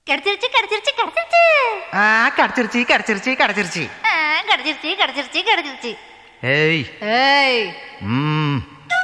கிடைச்சிருச்சு கிடைச்சிருச்சு கிடைச்சிருச்சு ஆ கிடைச்சிருச்சு கிடைச்சிருச்சு கிடைச்சிருச்சு ஆ, கிடைச்சிருச்சு கிடைச்சிருச்சு கிடைச்சிருச்சு ஏய் ஏய் ம்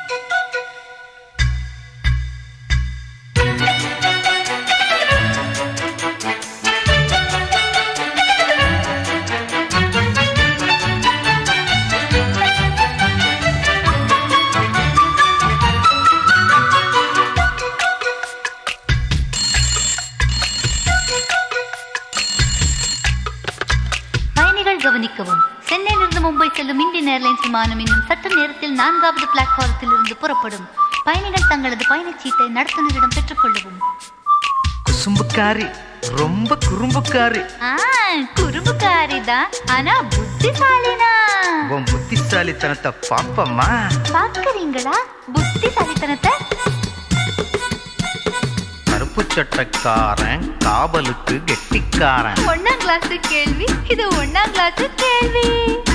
பயணிகள் கவனிக்கவும் சென்னையிலிருந்து மும்பை செல்லும் இந்தியன் ஏர்லைன்ஸ் விமானம் இன்னும் சற்று நேரத்தில் நான்காவது பிளாட்பாரத்தில் இருந்து புறப்படும் பயணிகள் தங்களது பயணச்சீட்டை நடத்துனரிடம் பெற்றுக்கொள்ளவும் குசும்புக்காரி ரொம்ப குறும்புக்காரி ஆ குறும்புக்காரி தான் ஆனா புத்திசாலினா உன் புத்திசாலித்தனத்தை பாப்பம்மா பாக்குறீங்களா புத்திசாலித்தனத்தை கருப்பு சட்டக்காரன் காவலுக்கு கெட்டிக்காரன் ஒன்னாம் கிளாஸ் கேள்வி இது ஒன்னாம் கிளாஸ் கேள்வி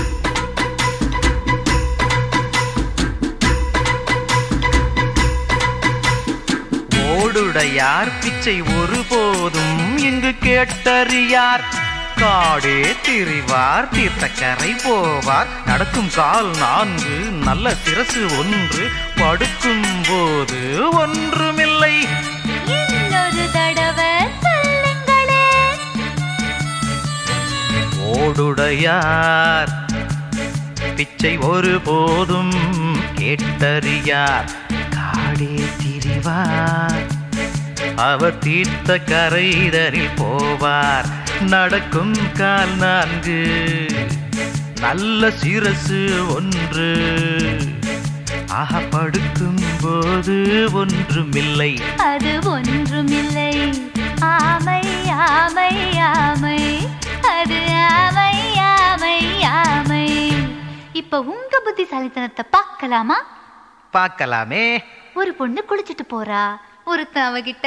ஓடுடையார் பிச்சை ஒருபோதும் இங்கு கேட்டறியார் காடே திரிவார் தீர்த்தக்கரை போவார் நடக்கும் கால் நான்கு நல்ல சிரசு ஒன்று படுக்கும் போது ஒன்றுமில்லை இன்னொரு தடவை சொல்லுங்களே ஓடுடையார் பிச்சை ஒருபோதும் கேட்டறியார் காடே திரிவார் அவர் தீர்த்த கரைதரில் போவார் நடக்கும் கால் நான்கு நல்ல சிரசு ஒன்று ஆக படுக்கும் போது ஒன்றுமில்லை அது ஒன்றுமில்லை ஆமை ஆமை ஆமை அது ஆமை ஆமை ஆமை இப்ப உங்க புத்திசாலித்தனத்தை பார்க்கலாமா பார்க்கலாமே ஒரு பொண்ணு குளிச்சிட்டு போறா ஒருத்தன் அவகிட்ட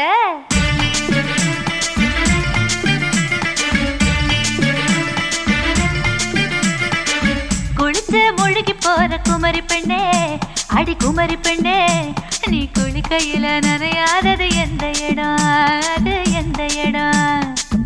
குளிச்சு முழுகி போற குமரி பெண்ணே அடி குமரி பெண்ணே நீ குளிக்கையில நனையாதது எந்த இடம் அது எந்த இடம்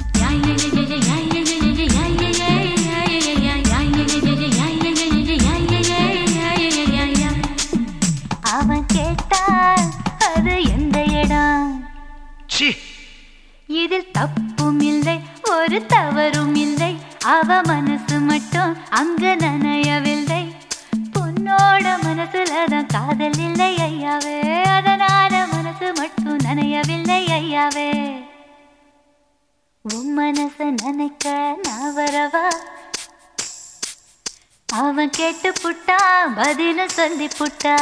அவன் கேட்டான் அது எந்த இடம் சி இதில் தப்பும் இல்லை ஒரு தவறும் இல்லை அவ மனசு மட்டும் அங்க நனையவில்லை பொண்ணோட மனசுல தான் காதல் இல்லை ஐயாவே அதனால மனசு மட்டும் நனையவில்லை ஐயாவே உன் மனச நினைக்க நான் வரவா அவன் கேட்டு புட்டா பதிலும் சொல்லி புட்டா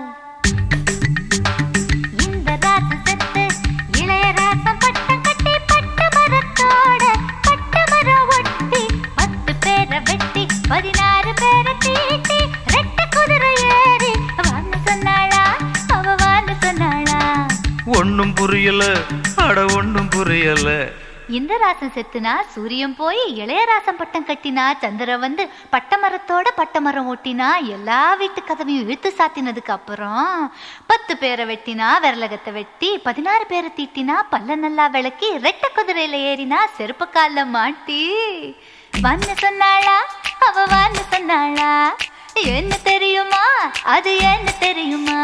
இந்த ராசம் செத்து இளைய ராசம் பட்டம் கட்டி பட்டு மரத்தோட பட்டு மரம் ஒட்டி பத்து பேரை வெட்டி பதினாறு பேரை தீட்டி ரெட்ட குதிரை ஏறி வான்னு சொன்னாளா அவ வான்னு சொன்னாளா ஒண்ணும் புரியல அட ஒண்ணும் புரியல இந்த ராசம் செத்துனா சூரியன் போய் இளையராசம் பட்டம் கட்டினா சந்திரன் வந்து பட்டமரத்தோட பட்டமரம் ஒட்டினா எல்லா வீட்டு கதவையும் இழுத்து சாத்தினதுக்கு அப்புறம் பத்து பேரை வெட்டினா விரலகத்தை வெட்டி பதினாறு பேரை தீட்டினா பல்ல நல்லா விளக்கி ரெட்ட குதிரையில ஏறினா செருப்பு கால்ல மாட்டி வந்து சொன்னாளா அவ வந்து சொன்னாளா என்ன தெரியுமா அது என்ன தெரியுமா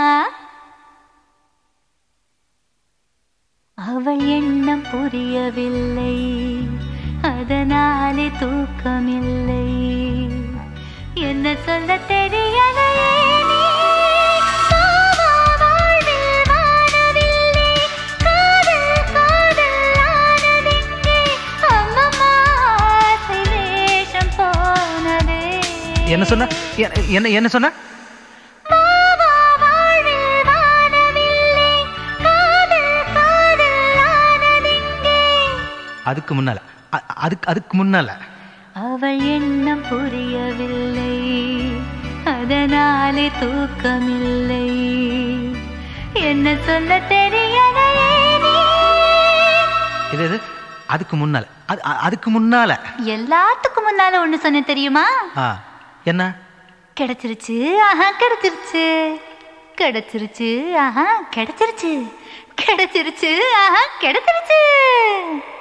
அவள் எண்ணம் புரியவில்லை அதனாலே தூக்கமில்லை என்ன சொல்ல தெரியலையே நீ. பாவா வாழ்வில் வாழவில்லை. காதல் காதல் ஆனதெங்கே? அம்மம்மா ஆசை வேஷம் போனதே. என்ன சொன்ன எ- என்ன என்ன சொன்ன பாவா வாழ்வில் வாழவில்லை. காதல் காதல் ஆனதெங்கே? அதுக்கு முன்னால அ- அதுக்கு அதுக்கு முன்னால அவள் எண்ணம் புரியவில்லை அதனாலே தூக்கமில்லை என்ன சொல்ல தெரியலையே நீ. இது இது அதுக்கு முன்னால அது அ- அதுக்கு முன்னால எல்லாத்துக்கும் முன்னால ஒண்ணு சொன்ன தெரியுமா ஆ என்ன கிடைச்சிருச்சு ஆஹா கிடைச்சிருச்சு கிடைச்சிருச்சு ஆஹா கிடைச்சிருச்சு கிடைச்சிருச்சு ஆஹா கிடைச்சிருச்சு